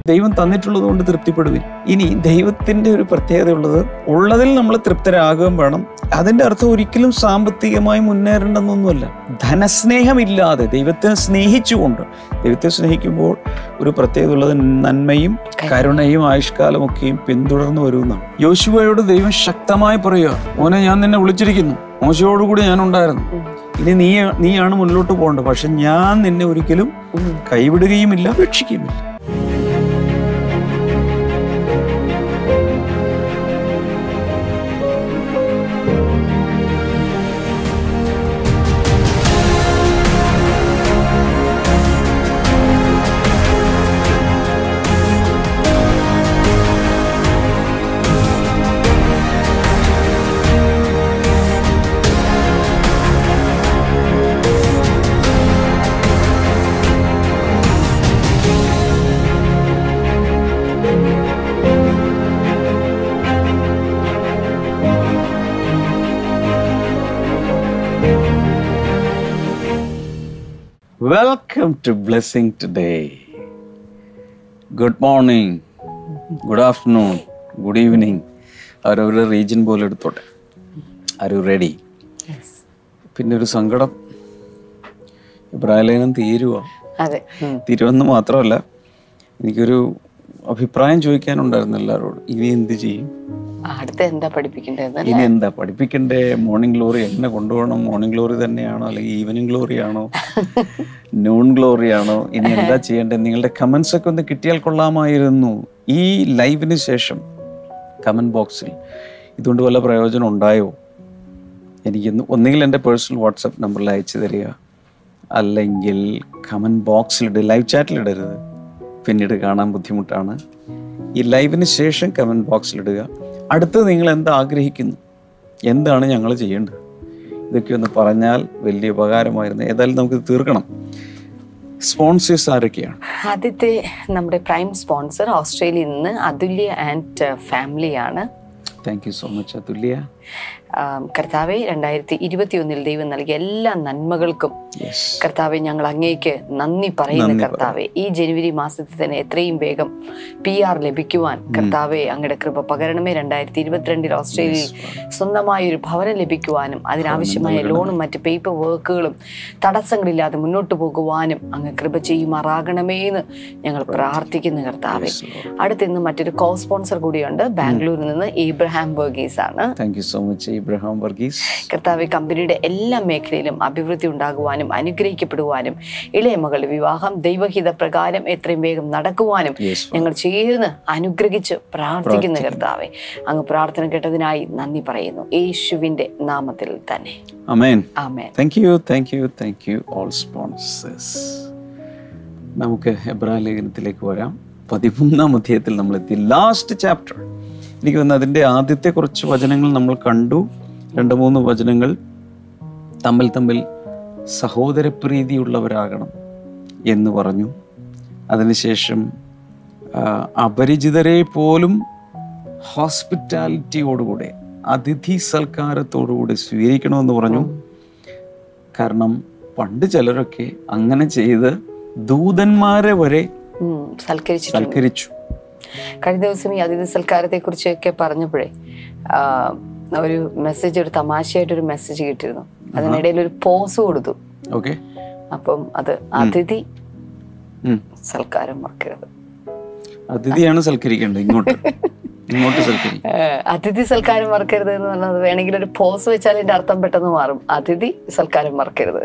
ദൈവം തന്നിട്ടുള്ളത് കൊണ്ട് തൃപ്തിപ്പെടുവിൻ ഇനി ദൈവത്തിന്റെ ഒരു പ്രത്യേകത ഉള്ളത് ഉള്ളതിൽ നമ്മൾ തൃപ്തരാകുകയും വേണം അതിന്റെ അർത്ഥം ഒരിക്കലും സാമ്പത്തികമായി മുന്നേറേണ്ടെന്നൊന്നുമല്ല ധനസ്നേഹമില്ലാതെ ദൈവത്തെ സ്നേഹിച്ചുകൊണ്ട് ദൈവത്തെ സ്നേഹിക്കുമ്പോൾ ഒരു പ്രത്യേകത ഉള്ളത് നന്മയും കരുണയും ആയുഷ്കാലമൊക്കെയും പിന്തുടർന്നു വരുമെന്നാണ് യോശുവയോട് ദൈവം ശക്തമായി പറയുക മോനെ ഞാൻ നിന്നെ വിളിച്ചിരിക്കുന്നു മോശയോടുകൂടി ഞാൻ ഉണ്ടായിരുന്നു ഇനി നീ നീയാണ് മുന്നോട്ട് പോകേണ്ടത് പക്ഷെ ഞാൻ നിന്നെ ഒരിക്കലും കൈവിടുകയുമില്ല ഉപേക്ഷിക്കുകയുമില്ല welcome to blessing today good morning good afternoon good evening അവരവരുടെ റീജിയൻ പോലെ എടുത്തോട്ടെ ആർ യു റെഡി പിന്നെ ഒരു സങ്കടം ഇബ്രാഹിലേഖനം തീരുക അതെ ഉം. തീരുമെന്ന് മാത്രമല്ല എനിക്കൊരു അഭിപ്രായം ചോദിക്കാനുണ്ടായിരുന്നു എല്ലാവരോടും ഇനി എന്ത് ചെയ്യും അടുത്ത എന്താ പഠിപ്പിക്കേണ്ടത് ഇനി എന്താ പഠിപ്പിക്കണ്ടേ മോർണിംഗ് ഗ്ലോറി എങ്ങനെ കൊണ്ടുപോകണം മോർണിംഗ് ഗ്ലോറി തന്നെയാണോ അല്ലെങ്കിൽ ഈവനിങ് ഗ്ലോറി ആണോ നൂൺ ഗ്ലോറി ആണോ ഇനി എന്താ ചെയ്യേണ്ടത് നിങ്ങളുടെ കമന്റ്സ് ഒക്കെ ഒന്ന് കിട്ടിയാൽ കൊള്ളാമായിരുന്നു ഈ ലൈവിന് ശേഷം കമന്റ് ബോക്സിൽ ഇതുകൊണ്ട് വല്ല പ്രയോജനം ഉണ്ടായോ എനിക്കിന്ന് ഒന്നുകിൽ എൻ്റെ പേഴ്സണൽ വാട്സപ്പ് നമ്പറിൽ അയച്ചു തരിക അല്ലെങ്കിൽ കമന്റ് ബോക്സിലിട് ലൈവ് ചാറ്റിലിടരുത് പിന്നീട് കാണാൻ ബുദ്ധിമുട്ടാണ് ഈ ലൈവിന് ശേഷം കമന്റ് ബോക്സിലിടുക അടുത്തത് നിങ്ങൾ എന്താ ആഗ്രഹിക്കുന്നു എന്താണ് ഞങ്ങൾ ചെയ്യേണ്ടത് ഇതൊക്കെ ഒന്ന് പറഞ്ഞാൽ വലിയ ഉപകാരമായിരുന്നു ഏതായാലും നമുക്ക് തീർക്കണം സ്പോൺസേഴ്സ് ആരൊക്കെയാണ് ആദ്യത്തെ നമ്മുടെ പ്രൈം സ്പോൺസർ ഓസ്ട്രേലിയയിൽ നിന്ന് അതുല്യ ആൻഡ് ഫാമിലിയാണ് thank you so much Athulya ആം, കർത്താവെ രണ്ടായിരത്തി ഇരുപത്തി ഒന്നിൽ ദൈവം നൽകിയ എല്ലാ നന്മകൾക്കും യെസ് കർത്താവെ ഞങ്ങൾ അങ്ങേക്ക് നന്ദി പറയുന്ന കർത്താവെ ഈ ജനുവരി മാസത്തിൽ തന്നെ എത്രയും വേഗം പി ആർ ലഭിക്കുവാൻ കർത്താവെ അങ്ങയുടെ കൃപ പകരണമേ രണ്ടായിരത്തി ഇരുപത്തിരണ്ടിൽ ഓസ്ട്രേലിയയിൽ സ്വന്തമായ ഒരു ഭവനം ലഭിക്കുവാനും അതിനാവശ്യമായ ലോണും മറ്റ് പേപ്പർ വർക്കുകളും തടസ്സങ്ങളില്ലാതെ മുന്നോട്ട് പോകുവാനും അങ്ങ് കൃപ ചെയ്യുമാറാകണമേ എന്ന് ഞങ്ങൾ പ്രാർത്ഥിക്കുന്നു കർത്താവെ അടുത്ത് ഇന്ന് മറ്റൊരു കോ സ്പോൺസർ കൂടിയുണ്ട് ബാംഗ്ലൂരിൽ നിന്ന് ഏബ്രഹാം വർഗീസ് ആണ് thank you so much Ibrahim Varghese കർത്താവ് കമ്പനിയുടെ എല്ലാ മേഖലയിലും അഭിവൃദ്ധി ഉണ്ടാകുവാനും അനുഗ്രഹിക്കപ്പെടുവാനും ഇളയ മകളുടെ വിവാഹം ദൈവഹിത പ്രകാരം എത്രയും വേഗം നടക്കുവാനും യെസ് ഞങ്ങൾ ചേർന്ന് അനുഗ്രഹിച്ച് പ്രാർത്ഥിക്കുന്ന കർത്താവെ അങ്ങ് പ്രാർത്ഥന കേട്ടതിനായി നന്ദി പറയുന്നു യേശുവിന്റെ നാമത്തിൽ തന്നെ അമേൻ ആമേൻ thank you thank you thank you all sponsors നമുക്ക് എബ്രാ ലേഖനത്തിലേക്ക് വരാം പതിമൂന്നാം അധ്യായത്തിൽ നമ്മൾ എത്തി ലാസ്റ്റ് ചാപ്റ്റർ എനിക്ക് തോന്നുന്നു അതിൻ്റെ ആദ്യത്തെ കുറച്ച് വചനങ്ങൾ നമ്മൾ കണ്ടു രണ്ട് മൂന്ന് വചനങ്ങൾ തമ്മിൽ തമ്മിൽ സഹോദരപ്രീതിയുള്ളവരാകണം എന്ന് പറഞ്ഞു അതിനുശേഷം ആ, അപരിചിതരെ പോലും ഹോസ്പിറ്റാലിറ്റിയോടുകൂടെ അതിഥി സൽക്കാരത്തോടുകൂടി സ്വീകരിക്കണമെന്ന് പറഞ്ഞു കാരണം പണ്ട് ചിലരൊക്കെ അങ്ങനെ ചെയ്ത് ദൂതന്മാരെ വരെ ഉം, സൽക്കരിച്ചിട്ടുണ്ട് സൽക്കരിച്ചു കഴിഞ്ഞ ദിവസം ഈ അതിഥി സൽക്കാരത്തെ കുറിച്ചൊക്കെ പറഞ്ഞപ്പോഴേ ആ, ഒരു മെസ്സേജ് ഒരു തമാശയായിട്ട് ഒരു മെസ്സേജ് കിട്ടിയിരുന്നു അതിനിടയിൽ ഒരു പോസ് കൊടുത്തു ഓക്കെ അപ്പം അത് അതിഥി സൽക്കാരം മറക്കരുത് അതിഥിയാണ് സൽക്കരിക്കേണ്ടത് ഇങ്ങോട്ട് ഇങ്ങോട്ട് സൽക്കരിക്കും ഏഹ് അതിഥി സൽക്കാരം മറക്കരുത് എന്ന് പറഞ്ഞത് വേണമെങ്കിൽ ഒരു പോസ് വെച്ചാൽ അതിന്റെ അർത്ഥം പെട്ടെന്ന് മാറും അതിഥി സൽക്കാരം മറക്കരുത്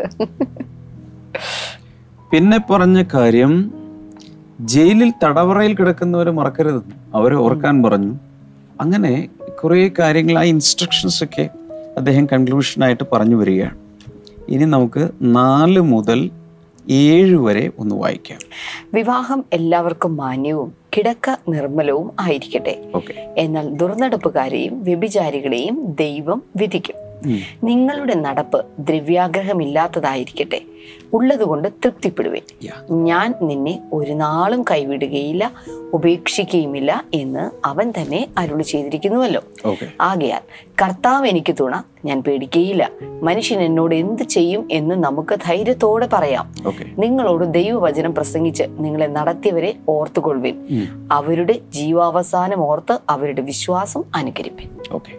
പിന്നെ പറഞ്ഞ കാര്യം ജയിലിൽ തടവറയിൽ കിടക്കുന്നവരെ മറക്കരുത് അവരെ ഓർക്കാൻ പറഞ്ഞു അങ്ങനെ കുറേ കാര്യങ്ങൾ ആ ഇൻസ്ട്രക്ഷൻസ് ഒക്കെ അദ്ദേഹം കൺക്ലൂഷനായിട്ട് പറഞ്ഞു വരികയാണ് ഇനി നമുക്ക് നാല് മുതൽ ഏഴ് വരെ ഒന്ന് വായിക്കാം വിവാഹം എല്ലാവർക്കും മാന്യവും കിടക്ക നിർമ്മലവും ആയിരിക്കട്ടെ ഓക്കെ എന്നാൽ ദുർനടപ്പുകാരെയും വ്യഭിചാരികളെയും ദൈവം വിധിക്കും ഉം. നിങ്ങളുടെ നടപ്പ് ദ്രവ്യാഗ്രഹമില്ലാത്തതായിരിക്കട്ടെ ഉള്ളതുകൊണ്ട് തൃപ്തിപ്പെടുവേ Yeah. ഞാൻ നിന്നെ ഒരു നാളും കൈവിടുകയില്ല ഉപേക്ഷിക്കുകയുമില്ല എന്ന് അവൻ തന്നെ അരുളി ചെയ്തിരിക്കുന്നുവല്ലോ ഓക്കെ ആകയാൽ കർത്താവ് എനിക്ക് തുണ ഞാൻ പേടിക്കുകയില്ല മനുഷ്യൻ എന്നോട് എന്ത് ചെയ്യും എന്ന് നമുക്ക് ധൈര്യത്തോടെ പറയാം ഓക്കെ നിങ്ങളോട് ദൈവവചനം പ്രസംഗിച്ച് നിങ്ങളെ നടത്തിയവരെ ഓർത്തുകൊള്ളുവിൻ അവരുടെ ജീവാവസാനം ഓർത്ത് അവരുടെ വിശ്വാസം അനുകരിപ്പിൻ ഓക്കെ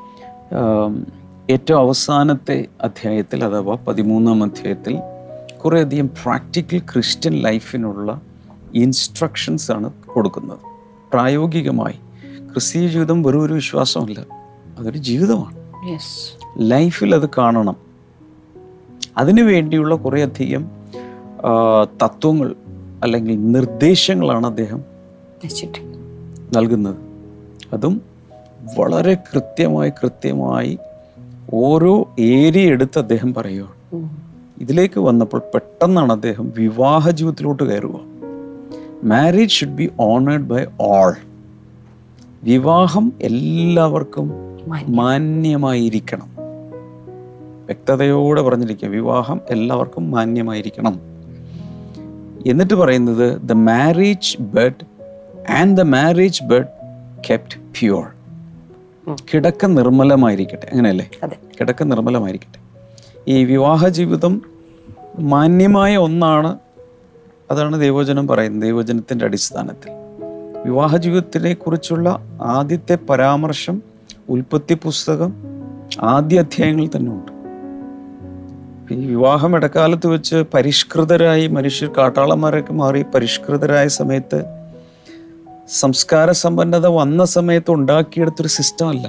ഏറ്റവും അവസാനത്തെ അധ്യായത്തിൽ അഥവാ പതിമൂന്നാം അധ്യായത്തിൽ കുറേയധികം പ്രാക്ടിക്കൽ ക്രിസ്ത്യൻ ലൈഫിനുള്ള ഇൻസ്ട്രക്ഷൻസ് ആണ് കൊടുക്കുന്നത് പ്രായോഗികമായി ക്രിസ്തീയ ജീവിതം വെറും ഒരു വിശ്വാസമല്ല അതൊരു ജീവിതമാണ് ലൈഫിൽ അത് കാണണം അതിനു വേണ്ടിയുള്ള കുറേയധികം ആ, തത്വങ്ങൾ അല്ലെങ്കിൽ നിർദ്ദേശങ്ങളാണ് അദ്ദേഹം നൽകുന്നത് അതും വളരെ കൃത്യമായി കൃത്യമായി ഓരോ ഏരിയ എടുത്ത് അദ്ദേഹം പറയുകയാണ് ഇതിലേക്ക് വന്നപ്പോൾ പെട്ടെന്നാണ് അദ്ദേഹം വിവാഹ ജീവിതത്തിലോട്ട് കയറുക marriage should be honoured by all വിവാഹം എല്ലാവർക്കും മാന്യമായിരിക്കണം വ്യക്തതയോടെ പറഞ്ഞിരിക്കുക വിവാഹം എല്ലാവർക്കും മാന്യമായിരിക്കണം എന്നിട്ട് പറയുന്നത് the marriage bed and the marriage bed kept pure കിടക്ക നിർമ്മലമായിരിക്കട്ടെ അങ്ങനെയല്ലേ അതെ കിടക്ക നിർമ്മലമായിരിക്കട്ടെ ഈ വിവാഹ ജീവിതം മാന്യമായ ഒന്നാണ് അതാണ് ദൈവവചനം പറയുന്നത് ദൈവവചനത്തിൻ്റെ അടിസ്ഥാനത്തിൽ വിവാഹ ജീവിതത്തിനെ കുറിച്ചുള്ള ആദ്യത്തെ പരാമർശം ഉൽപ്പത്തി പുസ്തകം ആദ്യ അധ്യായങ്ങളിൽ തന്നെ ഉണ്ട് ഈ വിവാഹം ഇടക്കാലത്ത് വെച്ച് പരിഷ്കൃതരായി മനുഷ്യർ കാട്ടാളന്മാരൊക്കെ മാറി പരിഷ്കൃതരായ സമയത്ത് സംസ്കാര സമ്പന്നത വന്ന സമയത്ത് ഉണ്ടാക്കിയെടുത്തൊരു സിസ്റ്റം അല്ല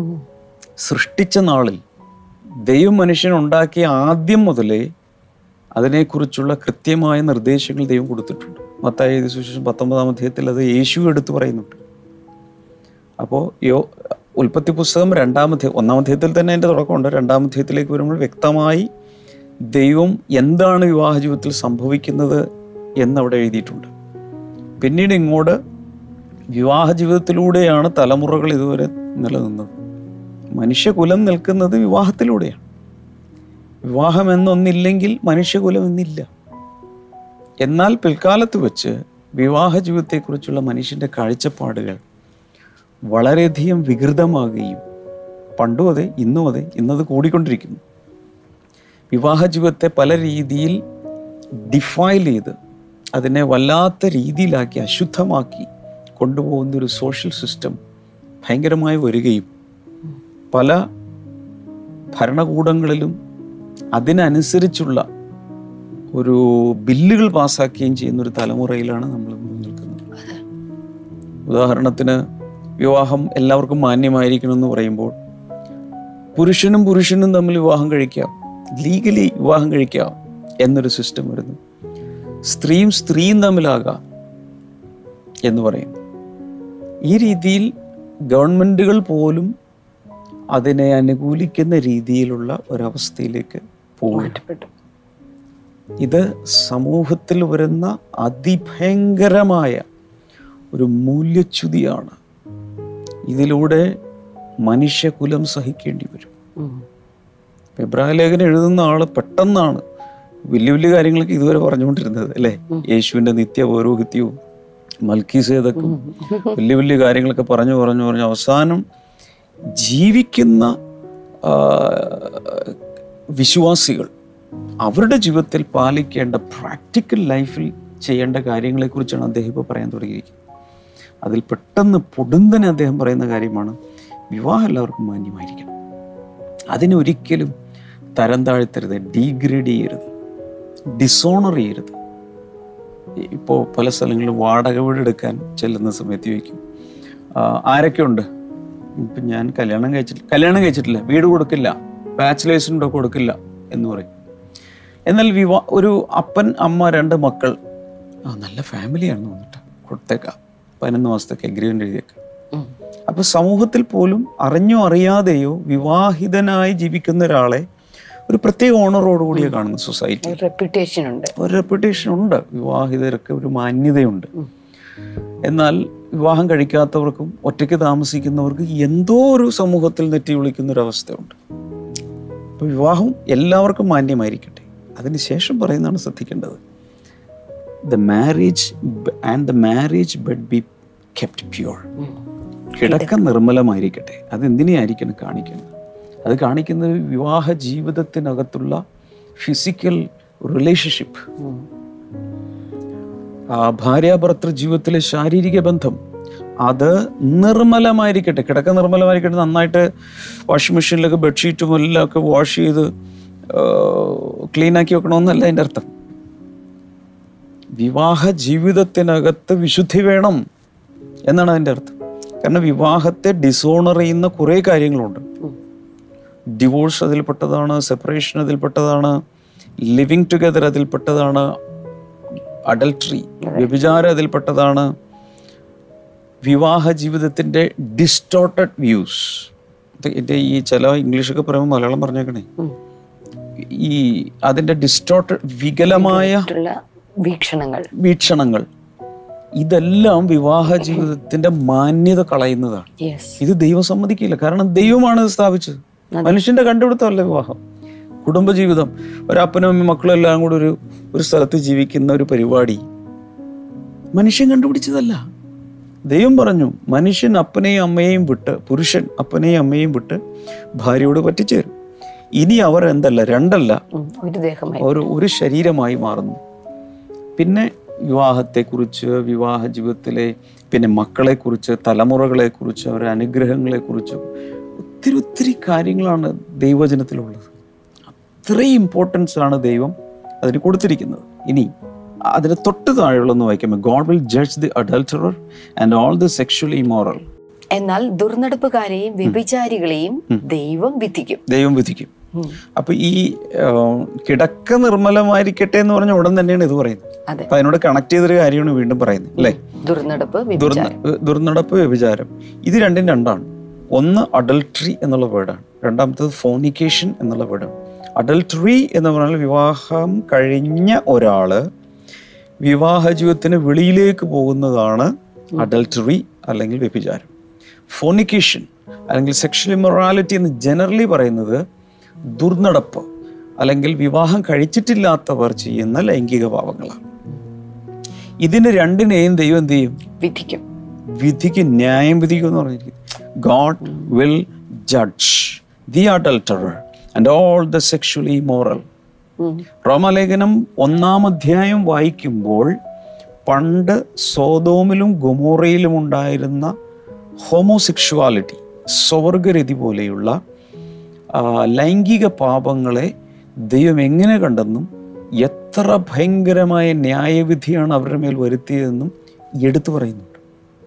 സൃഷ്ടിച്ച നാളിൽ ദൈവം മനുഷ്യൻ ഉണ്ടാക്കിയ ആദ്യം മുതലേ അതിനെക്കുറിച്ചുള്ള കൃത്യമായ നിർദ്ദേശങ്ങൾ ദൈവം കൊടുത്തിട്ടുണ്ട് മത്തായി എഴുതിയ സുവിശേഷം പത്തൊമ്പതാം അധ്യായത്തിൽ അത് യേശു എടുത്തു പറയുന്നുണ്ട് അപ്പോൾ യോ ഉൽപ്പത്തി പുസ്തകം രണ്ടാം അധ്യായം ഒന്നാം അധ്യായത്തിൽ തന്നെ അതിൻ്റെ തുടക്കമുണ്ട് രണ്ടാം അധ്യായത്തിലേക്ക് വരുമ്പോൾ വ്യക്തമായി ദൈവം എന്താണ് വിവാഹ ജീവിതത്തിൽ സംഭവിക്കുന്നത് എന്നവിടെ എഴുതിയിട്ടുണ്ട് പിന്നീട് ഇങ്ങോട്ട് വിവാഹ ജീവിതത്തിലൂടെയാണ് തലമുറകൾ ഇതുവരെ നിലനിന്നത് മനുഷ്യകുലം നിൽക്കുന്നത് വിവാഹത്തിലൂടെയാണ് വിവാഹം എന്നൊന്നില്ലെങ്കിൽ മനുഷ്യകുലം എന്നില്ല എന്നാൽ പിൽക്കാലത്ത് വെച്ച് വിവാഹ ജീവിതത്തെക്കുറിച്ചുള്ള മനുഷ്യൻ്റെ കാഴ്ചപ്പാടുകൾ വളരെയധികം വികൃതമാകുകയും പണ്ടും അതെ ഇന്നും അതെ ഇന്നത് കൂടിക്കൊണ്ടിരിക്കുന്നു വിവാഹ ജീവിതത്തെ പല രീതിയിൽ ഡിഫൈൽ ചെയ്ത് അതിനെ വല്ലാത്ത രീതിയിലാക്കി അശുദ്ധമാക്കി കൊണ്ടുപോകുന്ന ഒരു സോഷ്യൽ സിസ്റ്റം ഭയങ്കരമായി വരികയും പല ഭരണകൂടങ്ങളിലും അതിനനുസരിച്ചുള്ള ഒരു ബില്ലുകൾ പാസ്സാക്കുകയും ചെയ്യുന്ന ഒരു തലമുറയിലാണ് നമ്മൾ ഇന്ന് നിൽക്കുന്നത് ഉദാഹരണത്തിന് വിവാഹം എല്ലാവർക്കും മാന്യമായിരിക്കണം എന്ന് പറയുമ്പോൾ പുരുഷനും പുരുഷനും തമ്മിൽ വിവാഹം കഴിക്കാം ലീഗലി വിവാഹം കഴിക്കാം എന്നൊരു സിസ്റ്റം വരുന്നു സ്ത്രീയും സ്ത്രീയും തമ്മിലാകാം എന്ന് പറയും ഈ രീതിയിൽ ഗവൺമെൻറ്റുകൾ പോലും അതിനെ അനുകൂലിക്കുന്ന രീതിയിലുള്ള ഒരവസ്ഥയിലേക്ക് പോകും മാറ്റപ്പെട്ടു ഇത് സമൂഹത്തിൽ വരുന്ന അതിഭയങ്കരമായ ഒരു മൂല്യച്യുതിയാണ് ഇതിലൂടെ മനുഷ്യകുലം സഹിക്കേണ്ടി വരും ഉം. എബ്രാഹിം ലേഖനം എഴുതുന്ന ആള് പെട്ടെന്നാണ് വലിയ വലിയ കാര്യങ്ങളൊക്കെ ഇതുവരെ പറഞ്ഞുകൊണ്ടിരുന്നത് അല്ലേ യേശുവിന്റെ നിത്യ പൗരോഹിത്യവും മൽക്കീസേതക്കും വലിയ വലിയ കാര്യങ്ങളൊക്കെ പറഞ്ഞു പറഞ്ഞു പറഞ്ഞു അവസാനം ജീവിക്കുന്ന ആ, വിശ്വാസികൾ അവരുടെ ജീവിതത്തിൽ പാലിക്കേണ്ട പ്രാക്ടിക്കൽ ലൈഫിൽ ചെയ്യേണ്ട കാര്യങ്ങളെക്കുറിച്ചാണ് അദ്ദേഹം ഇപ്പോൾ പറയാൻ തുടങ്ങിയിരിക്കുന്നത് അതിൽ പെട്ടെന്ന് പൊടുന്നനെ അദ്ദേഹം പറയുന്ന കാര്യമാണ് വിവാഹം എല്ലാവർക്കും മാന്യമായിരിക്കണം അതിനൊരിക്കലും തരം താഴ്ത്തരുത് ഡീഗ്രേഡ് ചെയ്യരുത് ഡിസോണർ ചെയ്യരുത് ഇപ്പോൾ പല സ്ഥലങ്ങളിലും വാടക വീട് എടുക്കാൻ ചെല്ലുന്ന സമയത്ത് ചോദിക്കും "ആ, ആരൊക്കെയുണ്ട് ഇപ്പം ഞാൻ കല്യാണം കഴിച്ചിട്ടില്ല കല്യാണം കഴിച്ചിട്ടില്ല വീട് കൊടുക്കില്ല ബാച്ചിലേഴ്സിനുണ്ടോ കൊടുക്കില്ല എന്ന് പറയും എന്നാൽ വിവാ ഒരു അപ്പൻ അമ്മ രണ്ട് മക്കൾ ആ നല്ല ഫാമിലിയാണെന്ന് തോന്നിട്ട് കൊടുത്തേക്കാം പതിനൊന്ന് മാസത്തേക്ക് അഗ്രിമെൻ്റ് എഴുതിയേക്കാം ഉം. അപ്പൊ സമൂഹത്തിൽ പോലും അറിഞ്ഞോ അറിയാതെയോ വിവാഹിതനായി ജീവിക്കുന്ന ഒരാളെ ഒരു പ്രത്യേക ഓണറോടുകൂടിയേ കാണുന്നു സൊസൈറ്റി ഒരു റെപ്യൂട്ടേഷൻ ഉണ്ട് ഒരു റെപ്യൂട്ടേഷൻ ഉണ്ട് വിവാഹിതർക്ക് ഒരു മാന്യതയുണ്ട് എന്നാൽ വിവാഹം കഴിക്കാത്തവർക്കും ഒറ്റയ്ക്ക് താമസിക്കുന്നവർക്ക് എന്തോ ഒരു സമൂഹത്തിൽ നെറ്റി വിളിക്കുന്ന ഒരു അവസ്ഥയുണ്ട് അപ്പോൾ വിവാഹം എല്ലാവർക്കും മാന്യമായിരിക്കട്ടെ അതിനുശേഷം പറയുന്നതാണ് ശ്രദ്ധിക്കേണ്ടത് the marriage and the marriage bed be kept pure കിടക്ക നിർമ്മലമായിരിക്കട്ടെ അത് എന്തിനെയായിരിക്കണം കാണിക്കുന്നത് അത് കാണിക്കുന്നത് വിവാഹ ജീവിതത്തിനകത്തുള്ള ഫിസിക്കൽ റിലേഷൻഷിപ്പ് ആ ഭാര്യാഭർത്തൃ ജീവിതത്തിലെ ശാരീരിക ബന്ധം അത് നിർമ്മലമായിരിക്കട്ടെ കിടക്ക നിർമ്മലമായിരിക്കട്ടെ നന്നായിട്ട് വാഷിംഗ് മെഷീനിലൊക്കെ ബെഡ്ഷീറ്റും എല്ലാം ഒക്കെ വാഷ് ചെയ്ത് ക്ലീൻ ആക്കി വെക്കണമെന്നല്ല അതിൻ്റെ അർത്ഥം വിവാഹ ജീവിതത്തിനകത്ത് വിശുദ്ധി വേണം എന്നാണ് അതിൻ്റെ അർത്ഥം കാരണം വിവാഹത്തെ ഡിസോണർ ചെയ്യുന്ന കുറേ കാര്യങ്ങളുണ്ട് ഡിവോഴ്സ് അതിൽപ്പെട്ടതാണ് സെപ്പറേഷൻ അതിൽപ്പെട്ടതാണ് ലിവിങ് ടുഗദർ അതിൽപ്പെട്ടതാണ് അഡൽട്ടറി വ്യഭിചാരം അതിൽപ്പെട്ടതാണ് വിവാഹ ജീവിതത്തിൻ്റെ ഡിസ്റ്റോർട്ടഡ് വ്യൂസ് എൻ്റെ ഈ ചില ഇംഗ്ലീഷൊക്കെ പറയുമ്പോൾ മലയാളം പറഞ്ഞേക്കണേ ഈ അതിൻ്റെ ഡിസ്റ്റോർട്ടഡ് വികലമായ മറ്റുള്ള വീക്ഷണങ്ങൾ വീക്ഷണങ്ങൾ ഇതെല്ലാം വിവാഹ ജീവിതത്തിന്റെ മാന്യത കളയുന്നതാണ് യെസ് ഇത് ദൈവം സമ്മതിക്കില്ല കാരണം ദൈവമാണ് ഇത് സ്ഥാപിച്ചത് മനുഷ്യന്റെ കണ്ടുപിടുത്തമല്ല വിവാഹം കുടുംബജീവിതം ഒരപ്പനും അമ്മയും മക്കളും എല്ലാം കൂടെ ഒരു ഒരു സ്ഥലത്ത് ജീവിക്കുന്ന ഒരു പരിപാടി മനുഷ്യൻ കണ്ടുപിടിച്ചതല്ല ദൈവം പറഞ്ഞു മനുഷ്യൻ അപ്പനെയും അമ്മയെയും വിട്ട് പുരുഷൻ അപ്പനെയും അമ്മയെയും വിട്ട് ഭാര്യയോട് പറ്റിച്ചേരും ഇനി അവർ എന്തല്ല രണ്ടല്ല ഉം, ഒരു ദേഹമായി ഒരു ഒരു ശരീരമായി മാറുന്നു പിന്നെ വിവാഹത്തെക്കുറിച്ച് വിവാഹ ജീവിതത്തിലെ പിന്നെ മക്കളെക്കുറിച്ച് തലമുറകളെക്കുറിച്ച് അവരുടെ അനുഗ്രഹങ്ങളെക്കുറിച്ച് ഒത്തിരി ഒത്തിരി കാര്യങ്ങളാണ് ദൈവവചനത്തിലുള്ളത് അത്രയും ഇമ്പോർട്ടൻസ് ആണ് ദൈവം അതിന് കൊടുത്തിരിക്കുന്നത് ഇനി അതിന് തൊട്ട് താഴെയുള്ളതെന്ന് വായിക്കുമ്പോൾ God will judge the adulterer and all the sexually moral എന്നാൽ ദുർനടപ്പുകാരെയും വ്യഭിചാരികളെയും ദൈവം വിധിക്കും ദൈവം വിധിക്കും ഉം. അപ്പൊ ഈ ആ, കിടക്ക നിർമ്മലമായിരിക്കട്ടെ എന്ന് പറഞ്ഞ ഉടൻ തന്നെയാണ് ഇത് പറയുന്നത് അതെ അപ്പൊ അതിനോട് കണക്ട് ചെയ്തൊരു കാര്യമാണ് വീണ്ടും പറയുന്നത് അല്ലേ ദുർനടപ്പ് ദുർന വ്യഭിചാരം ദുർനടപ്പ് വ്യഭിചാരം ഇത് രണ്ടും രണ്ടാണ് ഒന്ന് അഡൾട്ടറി എന്നുള്ള വേർഡാണ് രണ്ടാമത്തത് ഫോണിക്കേഷൻ എന്നുള്ള വേർഡാണ് അഡൾട്ടറി എന്ന് പറഞ്ഞാൽ വിവാഹം കഴിഞ്ഞ ഒരാള് വിവാഹ ജീവിതത്തിന് വെളിയിലേക്ക് പോകുന്നതാണ് അഡൾട്ടറി അല്ലെങ്കിൽ വ്യഭിചാരം ഫോണിക്കേഷൻ അല്ലെങ്കിൽ സെക്ഷൽ ഇമൊറാലിറ്റി എന്ന് ജനറലി പറയുന്നത് ദുർനടപ്പ് അല്ലെങ്കിൽ വിവാഹം കഴിച്ചിട്ടില്ലാത്തവർ ചെയ്യുന്ന ലൈംഗിക പാവങ്ങളാണ് ഇതിന് രണ്ടിനെയും ദൈവം എന്ത് ചെയ്യും വിധിക്കും വിധിക്ക് ന്യായം വിധിക്കും എന്ന് പറഞ്ഞിരിക്കുന്നു God will judge the adulterer and all the sexually moral ഉം. റോമലേഖനം ഒന്നാം അധ്യായം വായിക്കുമ്പോൾ പണ്ട് സോതോമിലും ഗൊമോറയിലും ഉണ്ടായിരുന്ന ഹോമോസെക്ഷുവാലിറ്റി സ്വർഗരതി പോലെയുള്ള ആ, ലൈംഗിക പാപങ്ങളെ ദൈവം എങ്ങനെ കണ്ടെന്നും എത്ര ഭയങ്കരമായ ന്യായവിധിയാണ് അവരുടെ മേൽ വരുത്തിയതെന്നും എടുത്തു പറയുന്നുണ്ട്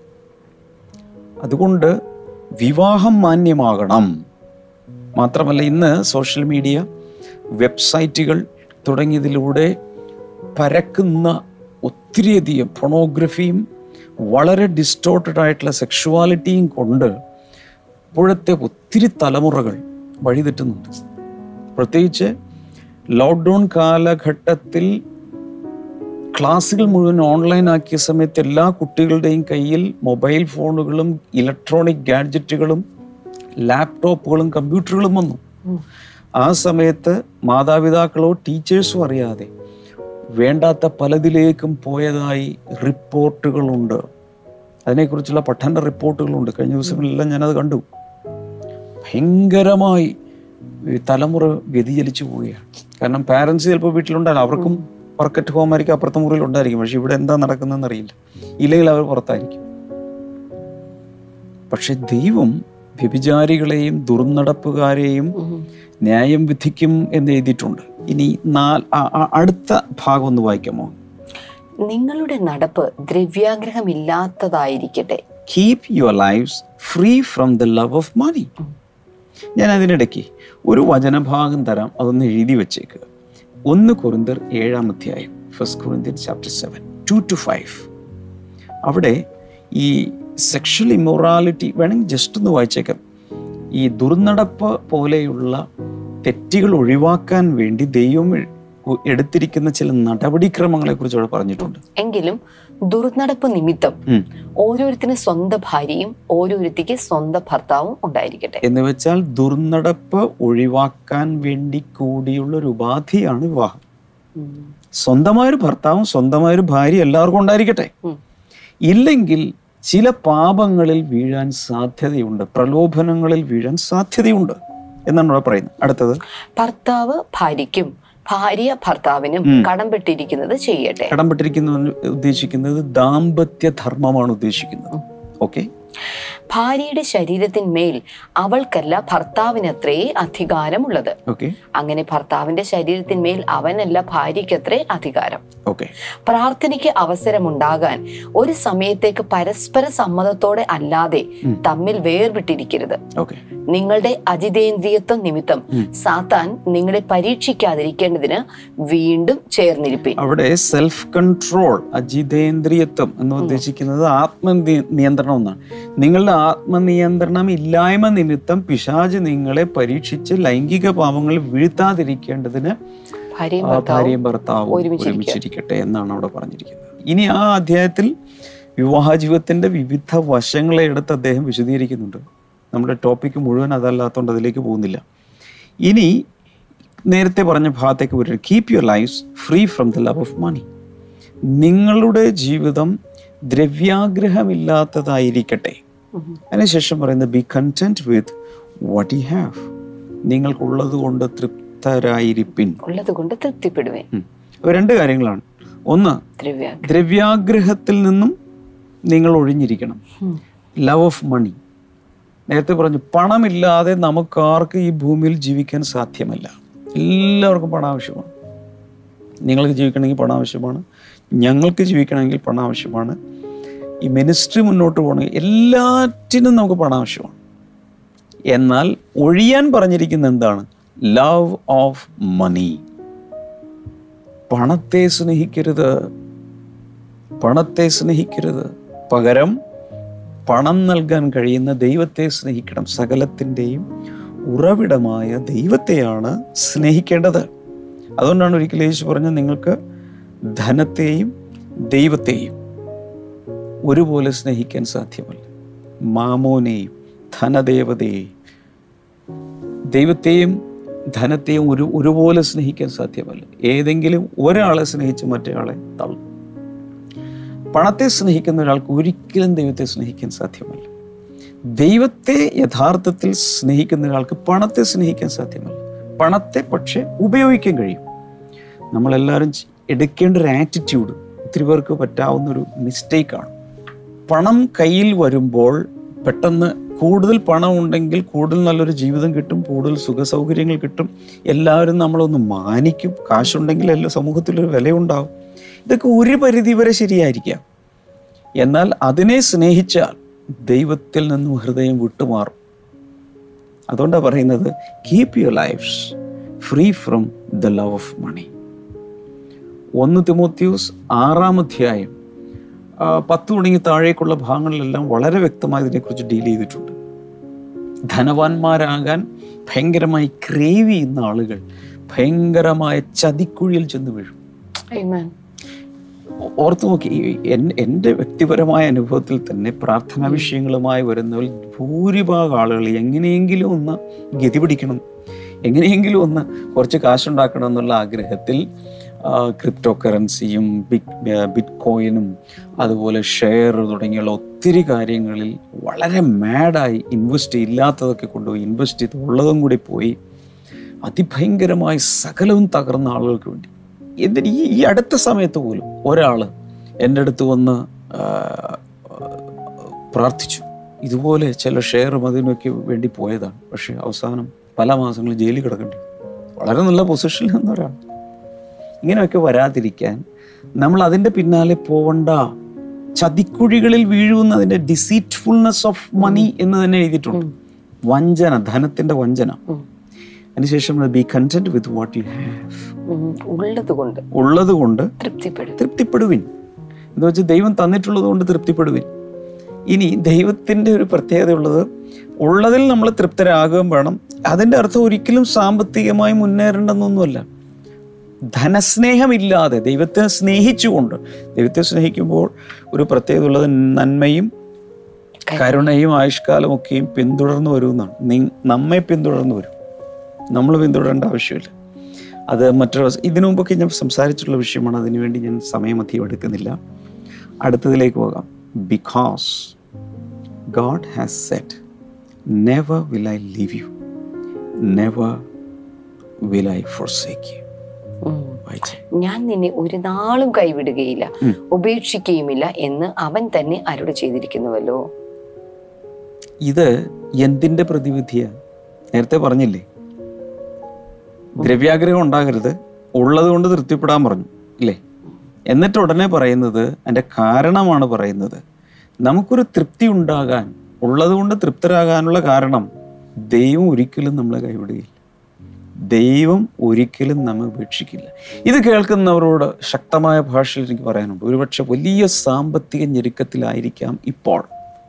അതുകൊണ്ട് വിവാഹം മാന്യമാകണം മാത്രമല്ല ഇന്ന് സോഷ്യൽ മീഡിയ വെബ്സൈറ്റുകൾ തുടങ്ങിയതിലൂടെ പരക്കുന്ന ഒത്തിരിയധികം പൊണോഗ്രഫിയും വളരെ ഡിസ്റ്റോർട്ടഡ് ആയിട്ടുള്ള സെക്ഷുവാലിറ്റിയും കൊണ്ട് ഇപ്പോഴത്തെ ഒത്തിരി തലമുറകൾ വഴിതെറ്റുന്നുണ്ട് പ്രത്യേകിച്ച് ലോക്ക്ഡൗൺ കാലഘട്ടത്തിൽ ക്ലാസ്സുകൾ മുഴുവൻ ഓൺലൈൻ ആക്കിയ സമയത്ത് എല്ലാ കുട്ടികളുടെയും കയ്യിൽ മൊബൈൽ ഫോണുകളും ഇലക്ട്രോണിക് ഗാഡ്ജറ്റുകളും ലാപ്ടോപ്പുകളും കമ്പ്യൂട്ടറുകളും വന്നു ആ സമയത്ത് മാതാപിതാക്കളോ ടീച്ചേഴ്സോ അറിയാതെ വേണ്ടാത്ത പലതിലേക്കും പോയതായി റിപ്പോർട്ടുകളുണ്ട് അതിനെക്കുറിച്ചുള്ള പഠന റിപ്പോർട്ടുകളുണ്ട് കഴിഞ്ഞ ദിവസങ്ങളിലെല്ലാം ഞാനത് കണ്ടു ഭയങ്കരമായി ഈ തലമുറ വ്യതിചലിച്ചു പോവുകയാണ് കാരണം പാരൻസ് ചിലപ്പോൾ വീട്ടിലുണ്ടാകും അവർക്കും വർക്ക് അറ്റ് ഹോം ആയിരിക്കും അപ്പുറത്തെ മുറിയിൽ ഉണ്ടായിരിക്കും പക്ഷെ ഇവിടെ എന്താ നടക്കുന്നതെന്ന് അറിയില്ല ഇല്ലെങ്കിൽ അവർ പുറത്തായിരിക്കും പക്ഷെ ദൈവം വ്യഭിചാരികളെയും ദുർനടപ്പുകാരെയും ഉം. ന്യായം വിധിക്കും എന്ന് എഴുതിയിട്ടുണ്ട് ഇനി നാല് ആ- ആ- അടുത്ത ഭാഗം ഒന്ന് വായിക്കാമോ നിങ്ങളുടെ നടപ്പ് ദ്രവ്യാഗ്രഹമില്ലാത്തതായിരിക്കട്ടെ keep your lives free from the love of money ഞാൻ അതിനിടയ്ക്ക് ഒരു വചനഭാഗം തരാം അതൊന്ന് എഴുതി വെച്ചേക്കുക ഒന്ന് കുറിന്തർ ഏഴാം അധ്യായം first Corinthian chapter seven two to five അവിടെ ഈ സെക്ഷൽ ഇമ്മൊറാലിറ്റി വേണമെങ്കിൽ ജസ്റ്റ് ഒന്ന് വായിച്ചേക്കാം ഈ ദുർനടപ്പ് പോലെയുള്ള തെറ്റുകൾ ഒഴിവാക്കാൻ വേണ്ടി ദൈവം കു- എടുത്തിരിക്കുന്ന ചില നടപടിക്രമങ്ങളെ കുറിച്ച് അവിടെ പറഞ്ഞിട്ടുണ്ട് എങ്കിലും ദുർനടപ്പ് നിമിത്തം ഉം. ഓരോരുത്തരും സ്വന്തം ഭാര്യയും ഓരോരുത്തിക്ക് സ്വന്തം ഭർത്താവും ഉണ്ടായിരിക്കട്ടെ എന്ന് വെച്ചാൽ ദുർനടപ്പ് ഒഴിവാക്കാൻ വേണ്ടി കൂടിയുള്ള ഒരു ഉപാധിയാണ് വിവാഹം ഉം. സ്വന്തമായൊരു ഭർത്താവും സ്വന്തമായൊരു ഭാര്യ എല്ലാവർക്കും ഉണ്ടായിരിക്കട്ടെ ഉം. ഇല്ലെങ്കിൽ ചില പാപങ്ങളിൽ വീഴാൻ സാധ്യതയുണ്ട് പ്രലോഭനങ്ങളിൽ വീഴാൻ സാധ്യതയുണ്ട് എന്നാണ് ഇവിടെ പറയുന്നത് അടുത്തത് ഭർത്താവ് ഭാര്യയ്ക്കും ഭാര്യ ഭർത്താവിനും കടംപെട്ടിരിക്കുന്നത് ചെയ്യട്ടെ കടംപെട്ടിരിക്കുന്ന ഉദ്ദേശിക്കുന്നത് ദാമ്പത്യ ധർമ്മമാണ് ഉദ്ദേശിക്കുന്നത് ഓക്കെ ഭാര്യയുടെ ശരീരത്തിന്മേൽ അവൾക്കല്ല ഭർത്താവിനത്രേ അധികാരമുള്ളത് ഓക്കെ അങ്ങനെ ഭർത്താവിന്റെ ശരീരത്തിന്മേൽ അവനല്ല ഭാര്യയ്ക്കത്രേ അധികാരം ഓക്കെ പ്രാർത്ഥനയ്ക്ക് അവസരമുണ്ടാകാൻ ഒരു സമയത്തേക്ക് പരസ്പര സമ്മതത്തോടെ അല്ലാതെ തമ്മിൽ വേർവിട്ടിരിക്കരുത് ഓക്കെ നിങ്ങളുടെ അജിതേന്ദ്രിയത്വം നിമിത്തം സാത്താൻ നിങ്ങളെ പരീക്ഷിക്കാതിരിക്കേണ്ടതിന് വീണ്ടും ചേർന്നിരിപ്പിൻ അവിടെ സെൽഫ് കൺട്രോൾ അജിതേന്ദ്രിയത്വം എന്ന് ഉദ്ദേശിക്കുന്നത് ആത്മ നിയന്ത്രണം എന്നാണ് നിങ്ങളുടെ ആത്മനിയന്ത്രണം ഇല്ലായ്മ നിമിത്തം പിശാജ് നിങ്ങളെ പരീക്ഷിച്ച് ലൈംഗിക പാപങ്ങളിൽ വീഴ്ത്താതിരിക്കേണ്ടതിന് ഭാര്യയും ആ ഭർത്താവും ഭാര്യയും ഭർത്താവും ഒരുമിച്ചിരിക്കുക. ഒരുമിച്ചിരിക്കട്ടെ എന്നാണ് അവിടെ പറഞ്ഞിരിക്കുന്നത് ഇനി ആ അധ്യായത്തിൽ വിവാഹ ജീവിതത്തിന്റെ വിവിധ വശങ്ങളെ എടുത്ത് അദ്ദേഹം വിശദീകരിക്കുന്നുണ്ട് നമ്മുടെ ടോപ്പിക്ക് മുഴുവൻ അതല്ലാത്തതുകൊണ്ട് അതിലേക്ക് പോകുന്നില്ല ഇനി നേരത്തെ പറഞ്ഞ ഭാഗത്തേക്ക് വരും keep your life free from the love of money നിങ്ങളുടെ ജീവിതം ദ്രവ്യാഗ്രഹമില്ലാത്തതായിരിക്കട്ടെ ഉം. അതിനുശേഷം പറയുന്നത് be content with what you have നിങ്ങൾക്കുള്ളത് കൊണ്ട് തൃപ്തരായിരിപ്പിൻ ഉള്ളത് കൊണ്ട് തൃപ്തിപ്പെടുവേൻ ഉം. അപ്പൊ രണ്ട് കാര്യങ്ങളാണ് ഒന്ന് ദ്രവ്യ ദ്രവ്യാഗ്രഹത്തിൽ നിന്നും നിങ്ങൾ ഒഴിഞ്ഞിരിക്കണം ലവ് ഓഫ് മണി നേരത്തെ പറഞ്ഞു പണമില്ലാതെ നമുക്കാർക്ക് ഈ ഭൂമിയിൽ ജീവിക്കാൻ സാധ്യമല്ല എല്ലാവർക്കും പണം ആവശ്യമാണ് നിങ്ങൾക്ക് ജീവിക്കണമെങ്കിൽ പണം ആവശ്യമാണ് ഞങ്ങൾക്ക് ജീവിക്കണമെങ്കിൽ പണം ആവശ്യമാണ് ഈ മിനിസ്ട്രി മുന്നോട്ട് പോകണമെങ്കിൽ എല്ലാറ്റിനും നമുക്ക് പണം ആവശ്യമാണ് എന്നാൽ ഒഴിയാൻ പറഞ്ഞിരിക്കുന്ന എന്താണ് ലവ് ഓഫ് മണി പണത്തെ സ്നേഹിക്കരുത് പണത്തെ സ്നേഹിക്കരുത് പകരം പണം നൽകാൻ കഴിയുന്ന ദൈവത്തെ സ്നേഹിക്കണം സകലത്തിൻ്റെയും ഉറവിടമായ ദൈവത്തെയാണ് സ്നേഹിക്കേണ്ടത് അതുകൊണ്ടാണ് ഒരിക്കലും യേശു പറഞ്ഞത് നിങ്ങൾക്ക് ധനത്തെയും ദൈവത്തെയും ഒരുപോലെ സ്നേഹിക്കാൻ സാധ്യമല്ല മാമോനെയും ധനദേവതയെയും ദൈവത്തെയും ധനത്തെയും ഒരു ഒരുപോലെ സ്നേഹിക്കാൻ സാധ്യമല്ല ഏതെങ്കിലും ഒരാളെ സ്നേഹിച്ച് മറ്റേയാളെ തള്ളും പണത്തെ സ്നേഹിക്കുന്ന ഒരാൾക്ക് ഒരിക്കലും ദൈവത്തെ സ്നേഹിക്കാൻ സാധ്യമല്ല ദൈവത്തെ യഥാർത്ഥത്തിൽ സ്നേഹിക്കുന്ന ഒരാൾക്ക് പണത്തെ സ്നേഹിക്കാൻ സാധ്യമല്ല പണത്തെ പക്ഷെ ഉപയോഗിക്കാൻ കഴിയും നമ്മളെല്ലാവരും ചെ- എടുക്കേണ്ട ഒരു ആറ്റിറ്റ്യൂഡ് ഒത്തിരി പേർക്ക് പറ്റാവുന്ന ഒരു മിസ്റ്റേക്കാണ് പണം കയ്യിൽ വരുമ്പോൾ പെട്ടെന്ന് കൂടുതൽ പണം ഉണ്ടെങ്കിൽ കൂടുതൽ നല്ലൊരു ജീവിതം കിട്ടും കൂടുതൽ സുഖ സൗകര്യങ്ങൾ കിട്ടും എല്ലാവരും നമ്മളൊന്ന് മാനിക്കും കാശുണ്ടെങ്കിൽ എല്ലാ സമൂഹത്തിലൊരു വിലയുണ്ടാവും ഇതൊക്കെ ഒരു പരിധി വരെ ശരിയായിരിക്കാം എന്നാൽ അതിനെ സ്നേഹിച്ചാൽ ദൈവത്തിൽ നിന്നും ഹൃദയം വിട്ടുമാറും അതുകൊണ്ടാണ് പറയുന്നത് keep your lives free from the love of money ഒന്ന് തിമോത്യൂസ് ആറാം അധ്യായം ആ, പത്ത് തുടങ്ങി താഴേക്കുള്ള ഭാഗങ്ങളിലെല്ലാം വളരെ വ്യക്തമായി ഇതിനെക്കുറിച്ച് ഡീൽ ചെയ്തിട്ടുണ്ട് ധനവാന്മാരാകാൻ ഭയങ്കരമായി ക്രേവ് ചെയ്യുന്ന ആളുകൾ ഭയങ്കരമായ ചതിക്കുഴിയിൽ ചെന്ന് വീഴും Amen. ഓർത്തു നോക്കി എൻ- എൻ്റെ വ്യക്തിപരമായ അനുഭവത്തിൽ തന്നെ പ്രാർത്ഥനാ വിഷയങ്ങളുമായി വരുന്നവർ ഭൂരിഭാഗം ആളുകൾ എങ്ങനെയെങ്കിലും ഒന്ന് ഗതി പിടിക്കണം എങ്ങനെയെങ്കിലും ഒന്ന് കുറച്ച് കാശുണ്ടാക്കണം എന്നുള്ള ആഗ്രഹത്തിൽ ക്രിപ്റ്റോ കറൻസിയും ബിറ്റ് ബിറ്റ് കോയിനും അതുപോലെ ഷെയർ തുടങ്ങിയുള്ള ഒത്തിരി കാര്യങ്ങളിൽ വളരെ മാഡായി ഇൻവെസ്റ്റ് ഇല്ലാത്തതൊക്കെ കൊണ്ടുപോയി ഇൻവെസ്റ്റ് ചെയ്ത് ഉള്ളതും കൂടി പോയി അതിഭയങ്കരമായി സകലവും തകർന്ന ആളുകൾക്ക് വേണ്ടി എന്തിന് ഈ ഈ അടുത്ത സമയത്ത് പോലും ഒരാൾ എൻ്റെ അടുത്ത് വന്ന് ആ, പ്രാർത്ഥിച്ചു ഇതുപോലെ ചില ഷെയറും അതിനൊക്കെ വേണ്ടി പോയതാണ് പക്ഷെ അവസാനം പല മാസങ്ങൾ ജയിലിൽ കിടക്കേണ്ടി വന്നു. വളരെ നല്ല പൊസിഷനിൽ നിന്നൊരാൾ ഇങ്ങനെയൊക്കെ വരാതിരിക്കാൻ നമ്മൾ അതിൻ്റെ പിന്നാലെ പോവണ്ട ചതിക്കുഴികളിൽ വീഴുന്നതിൻ്റെ ഡിസീറ്റ്ഫുൾനെസ് ഓഫ് മണി എന്ന് തന്നെ എഴുതിയിട്ടുണ്ട് വഞ്ചന ധനത്തിന്റെ വഞ്ചന ഉം. അതിനുശേഷം be content with what you have ഉം. ഉള്ളത് കൊണ്ട് ഉള്ളത് കൊണ്ട് തൃപ്തിപ്പെടും തൃപ്തിപ്പെടുവിൻ എന്ന് വെച്ചാൽ ദൈവം തന്നിട്ടുള്ളത് കൊണ്ട് തൃപ്തിപ്പെടുവിൻ ഇനി ദൈവത്തിൻ്റെ ഒരു പ്രത്യേകത ഉള്ളത് ഉള്ളതിൽ നമ്മൾ തൃപ്തരാകുകയും വേണം അതിൻ്റെ അർത്ഥം ഒരിക്കലും സാമ്പത്തികമായി മുന്നേറേണ്ടെന്നൊന്നുമല്ല ധനസ്നേഹമില്ലാതെ ദൈവത്തെ സ്നേഹിച്ചുകൊണ്ട് ദൈവത്തെ സ്നേഹിക്കുമ്പോൾ ഒരു പ്രത്യേകത ഉള്ളത് നന്മയും കരുണയും ആയുഷ്കാലം ഒക്കെയും പിന്തുടർന്ന് വരുമെന്നാണ് നി- നമ്മെ പിന്തുടർന്ന് വരും നമ്മൾ പിന്തുടരേണ്ട ആവശ്യമില്ല അത് മറ്റൊരു വശ- ഇതിനു മുമ്പൊക്കെ ഞാൻ സംസാരിച്ചിട്ടുള്ള വിഷയമാണ് അതിനുവേണ്ടി ഞാൻ സമയം അധികം എടുക്കുന്നില്ല അടുത്തതിലേക്ക് പോകാം because God has said never will I leave you never will I forsake you ഉം. വായിച്ചേ ഞാൻ നിന്നെ ഒരു നാളും കൈവിടുകയില്ല ഉപേക്ഷിക്കുകയുമില്ല എന്ന് അവൻ തന്നെ അരുട് ചെയ്തിരിക്കുന്നുവല്ലോ ഇത് എന്തിന്റെ പ്രതിവിധിയാ നേരത്തെ പറഞ്ഞില്ലേ ദ്രവ്യാഗ്രഹം ഉണ്ടാകരുത് ഉള്ളത് കൊണ്ട് തൃപ്തിപ്പെടാൻ പറഞ്ഞു ഇല്ലേ എന്നിട്ട് ഉടനെ പറയുന്നത് അതിന്റെ കാരണമാണ് പറയുന്നത് നമുക്കൊരു തൃപ്തി ഉണ്ടാകാൻ ഉള്ളത് കൊണ്ട് തൃപ്തരാകാനുള്ള കാരണം ദൈവം ഒരിക്കലും നമ്മളെ കൈവിടുകയില്ല ദൈവം ഒരിക്കലും നമ്മെ ഉപേക്ഷിക്കില്ല ഇത് കേൾക്കുന്നവരോട് ശക്തമായ ഭാഷയിൽ എനിക്ക് പറയാനുണ്ട് ഒരുപക്ഷെ വലിയ സാമ്പത്തിക ഞെരുക്കത്തിലായിരിക്കാം ഇപ്പോൾ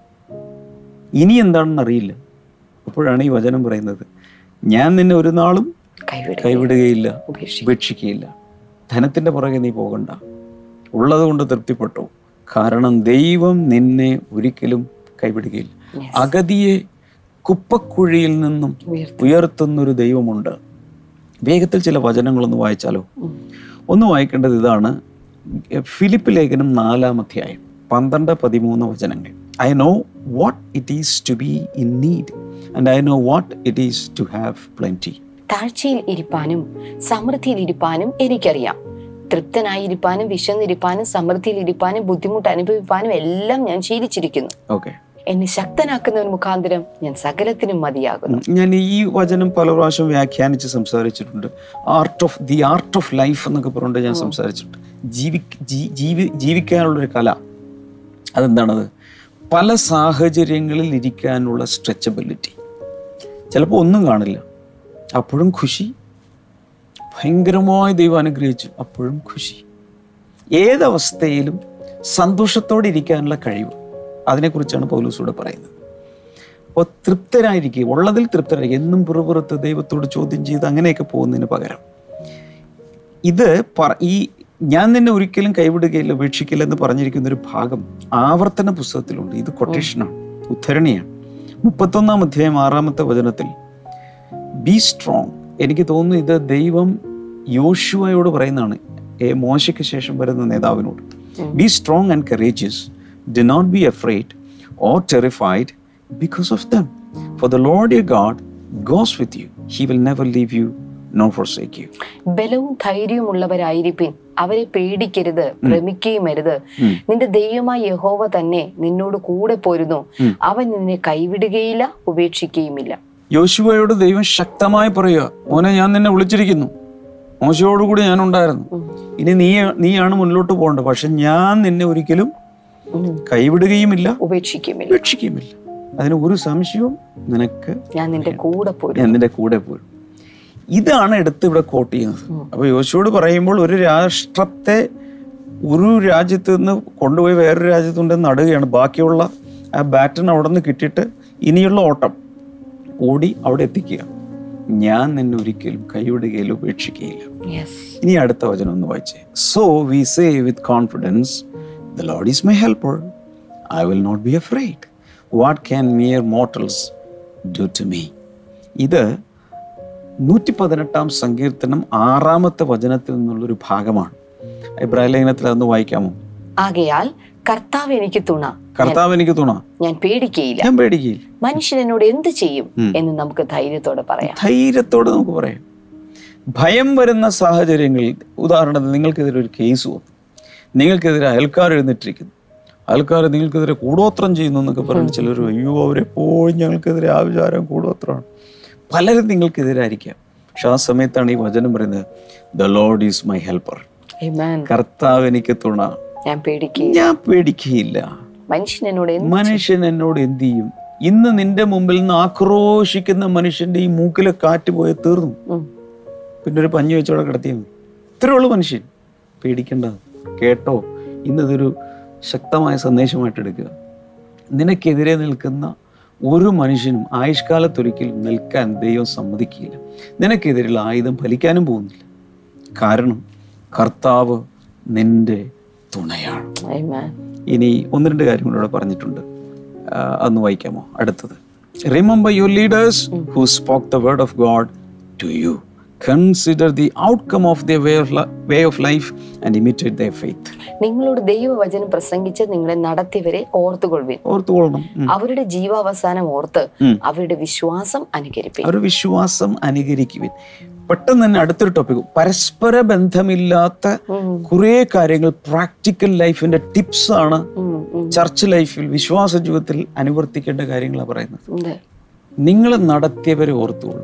ഇനി എന്താണെന്ന് അറിയില്ല അപ്പോഴാണ് ഈ വചനം പറയുന്നത് ഞാൻ നിന്നെ ഒരു നാളും കൈവിടുക കൈവിടുകയില്ല ഉപേക്ഷിക്കുക ഉപേക്ഷിക്കുകയില്ല ധനത്തിന്റെ പുറകെ നീ പോകണ്ട ഉള്ളത് കൊണ്ട് തൃപ്തിപ്പെട്ടു കാരണം ദൈവം നിന്നെ ഒരിക്കലും കൈവിടുകയില്ല Yes. അഗതിയെ കുപ്പക്കുഴിയിൽ നിന്നും ഉയർത്തും ഉയർത്തുന്നൊരു ദൈവമുണ്ട് വേഗത്തിൽ ചില വചനങ്ങളൊന്ന് വായിച്ചാലോ ഉം. ഒന്ന് വായിക്കേണ്ടത് ഇതാണ് ഫിലിപ്പ് ലേഖനം നാലാം അധ്യായം പന്ത്രണ്ട് പതിമൂന്ന് വചനങ്ങൾ I know what it is to be in need and I know what it is to have plenty താഴ്ചയിൽ ഇരിപ്പാനും സമൃദ്ധിയിൽ ഇരിപ്പാനും എനിക്കറിയാം തൃപ്തനായിരിക്കാനും വിശന്നിരിപ്പാനും സമൃദ്ധിയിൽ ഇരിപ്പാനും ബുദ്ധിമുട്ട് അനുഭവിപ്പാനും എല്ലാം ഞാൻ ശീലിച്ചിരിക്കുന്നു ഓക്കെ എന്നെ ശക്തനാക്കുന്നവൻ മുഖാന്തരം ഞാൻ സകലത്തിനും മതിയാകുന്നു ഞാൻ ഈ വചനം പല പ്രാവശ്യം വ്യാഖ്യാനിച്ച് സംസാരിച്ചിട്ടുണ്ട് art of the art of life എന്നൊക്കെ പറഞ്ഞുകൊണ്ട് ഞാൻ സംസാരിച്ചിട്ടുണ്ട് ജീവി ജീ- ജീവി ജീവിക്കാനുള്ളൊരു കല അതെന്താണത് പല സാഹചര്യങ്ങളിൽ ഇരിക്കാനുള്ള സ്ട്രെച്ചബിലിറ്റി ചിലപ്പോൾ ഒന്നും കാണില്ല അപ്പോഴും ഖുഷി ഭയങ്കരമായി ദൈവം അനുഗ്രഹിച്ചു അപ്പോഴും ഖുഷി ഏതവസ്ഥയിലും സന്തോഷത്തോടെ ഇരിക്കാനുള്ള കഴിവ് അതിനെക്കുറിച്ചാണ് പൗലൂസൂടെ പറയുന്നത് അപ്പോൾ തൃപ്തരായിരിക്കുക ഉള്ളതിൽ തൃപ്തരായിരിക്കുക എന്നും പുറപുറത്ത് ദൈവത്തോട് ചോദ്യം ചെയ്ത് അങ്ങനെയൊക്കെ പോകുന്നതിന് പകരം ഇത് പറ ഈ ഞാൻ നിന്നെ ഒരിക്കലും കൈവിടുകയില്ല ഉപേക്ഷിക്കില്ല എന്ന് പറഞ്ഞിരിക്കുന്ന ഒരു ഭാഗം ആവർത്തന പുസ്തകത്തിലുണ്ട് ഇത് കൊട്ടേഷനാണ് ഉദ്ധരണിയാണ് മുപ്പത്തൊന്നാം അധ്യായം ആറാമത്തെ വചനത്തിൽ ബി സ്ട്രോങ് എനിക്ക് തോന്നുന്നു ഇത് ദൈവം യോശുവയോട് പറയുന്നതാണ് ഏ മോശയ്ക്ക് ശേഷം വരുന്ന നേതാവിനോട് be strong and courageous do not be afraid or terrified because of them for the lord your God goes with you he will never leave you not forsake you ബലവും ധൈര്യവുമുള്ളവരായിരിപ്പിൻ അവരെ പേടിക്കരുത് ഭ്രമിക്കുകയും അരുത് നിന്റെ ദൈവമായ യഹോവ തന്നെ നിന്നോട് കൂടെ പോരുന്നു അവൻ നിന്നെ കൈവിടുകയില്ല ഉപേക്ഷിക്കുകയുമില്ല യോശുവയോട് ദൈവം ശക്തമായി പറയുക മോനെ ഞാൻ നിന്നെ വിളിച്ചിരിക്കുന്നു മോശയോടുകൂടി ഞാൻ ഉണ്ടായിരുന്നു ഇനി നീ നീയാണ് മുന്നോട്ട് പോകേണ്ടത് പക്ഷെ ഞാൻ നിന്നെ ഒരിക്കലും ഉം. കൈവിടുകയുമില്ല ഉപേക്ഷിക്കുകയുമില്ല ഉപേക്ഷിക്കുകയുമില്ല അതിന് ഒരു സംശയവും നിനക്ക് ഞാൻ നിന്റെ കൂടെ പോരും ഞാൻ നിന്റെ കൂടെ പോരും ഇതാണ് എടുത്ത് ഇവിടെ കോട്ട് ചെയ്യുന്നത് അപ്പൊ യോശുവോട് പറയുമ്പോൾ ഒരു രാഷ്ട്രത്തെ ഒരു രാജ്യത്ത് നിന്ന് കൊണ്ടുപോയി വേറൊരു രാജ്യത്ത് കൊണ്ട് നടുകയാണ് ബാക്കിയുള്ള ആ ബാറ്റൺ അവിടെ നിന്ന് കിട്ടിയിട്ട് ഇനിയുള്ള ഓട്ടം ഓടി അവിടെ എത്തിക്കുക ഞാൻ നിന്നെ ഒരിക്കലും കൈവിടുകയില്ല ഉപേക്ഷിക്കുകയില്ല യെസ് ഇനി അടുത്ത വചനം ഒന്ന് വായിച്ചേ so we say with confidence the lord is my helper I will not be afraid what can mere mortals do to me ഇത് നൂറ്റി പതിനെട്ടാം സങ്കീർത്തനം ആറാമത്തെ വചനത്തിൽ നിന്നുള്ളൊരു ഭാഗമാണ് ഇബ്രാഹിം ലേഖനത്തിൽ അതൊന്ന് വായിക്കാമോ ആകയാൽ കർത്താവ് എനിക്ക് തുണ കർത്താവ് എനിക്ക് തുണ ഞാൻ പേടിക്കയില്ല ഞാൻ പേടിക്കുകയില്ല മനുഷ്യൻ എന്നോട് എന്ത് ചെയ്യും എന്ന് നമുക്ക് ധൈര്യത്തോടെ പറയാം ധൈര്യത്തോടെ നമുക്ക് പറയാം ഭയം വരുന്ന സാഹചര്യങ്ങളിൽ ഉദാഹരണത്തിന് നിങ്ങൾക്കെതിരെ ഒരു കേസ് വന്നു നിങ്ങൾക്കെതിരെ അയൽക്കാർ എഴുന്നിട്ടിരിക്കുന്നു അയൽക്കാർ നിങ്ങൾക്കെതിരെ കൂടോത്രം ചെയ്യുന്നു എന്നൊക്കെ പറഞ്ഞ് ചിലർ അയ്യോ അവരെപ്പോഴും ഞങ്ങൾക്കെതിരെ ആ വിചാരം കൂടോത്രമാണ് പലരും നിങ്ങൾക്കെതിരായിരിക്കാം പക്ഷെ ആ സമയത്താണ് ഈ വചനം പറയുന്നത് the lord is my helper Amen. കർത്താവ് എനിക്ക് തുണ ഞാൻ പേടിക്കയില്ല ഞാൻ പേടിക്കുകയില്ല മനുഷ്യൻ എന്നോട് എന്ത് മനുഷ്യൻ എന്നോട് എന്ത് ചെയ്യും ഇന്ന് നിന്റെ മുമ്പിൽ നിന്ന് ആക്രോശിക്കുന്ന മനുഷ്യന്റെ ഈ മൂക്കിലെ കാറ്റ് പോയ തീർന്നു ഉം. പിന്നെ ഒരു പഞ്ഞു വെച്ചോടെ കിടത്തിയാൽ മതി ഇത്രേ ഉള്ളൂ മനുഷ്യൻ പേടിക്കണ്ട കേട്ടോ ഇന്നിതൊരു ശക്തമായ സന്ദേശമായിട്ട് എടുക്കുക നിനക്കെതിരെ നിൽക്കുന്ന ഒരു മനുഷ്യനും ആയുഷ്കാലത്തൊരിക്കലും നിൽക്കാൻ ദൈവം സമ്മതിക്കില്ല നിനക്കെതിരെയുള്ള ആയുധം ഫലിക്കാനും പോകുന്നില്ല കാരണം കർത്താവ് നിന്റെ തുണയാണ് Amen. ഇനി ഒന്ന് രണ്ട് കാര്യം കൂടെ ഇവിടെ പറഞ്ഞിട്ടുണ്ട് ആ, അതൊന്ന് വായിക്കാമോ അടുത്തത് remember your leaders who spoke the word of God to you consider the outcome of the way of way of life and imitate the faith നിങ്ങളോട് ദൈവവചനം പ്രസംഗിച്ച് നിങ്ങളെ നടത്തിയവരെ ഓർത്തുകൊള്ളുവിൻ ഓർത്തുകൊള്ളണം ഉം. അവരുടെ ജീവാവസാനം ഓർത്ത് ഉം. അവരുടെ വിശ്വാസം അനുകരിപ്പിൻ ഒരു വിശ്വാസം അനുകരിക്കുവിൻ പെട്ടെന്ന് തന്നെ അടുത്തൊരു ടോപ്പിക് പരസ്പര ബന്ധമില്ലാത്ത ഉം. കുറേ കാര്യങ്ങൾ പ്രാക്ടിക്കൽ ലൈഫിന്റെ ടിപ്സ് ആണ് ഉം, ഉം. ചർച്ച് ലൈഫിൽ വിശ്വാസ ജീവിതത്തിൽ അനുവർത്തിക്കേണ്ട കാര്യങ്ങളാണ് പറയുന്നത് ഉണ്ട്. നിങ്ങളെ നടത്തിയവരെ ഓർത്തുകൊള്ളു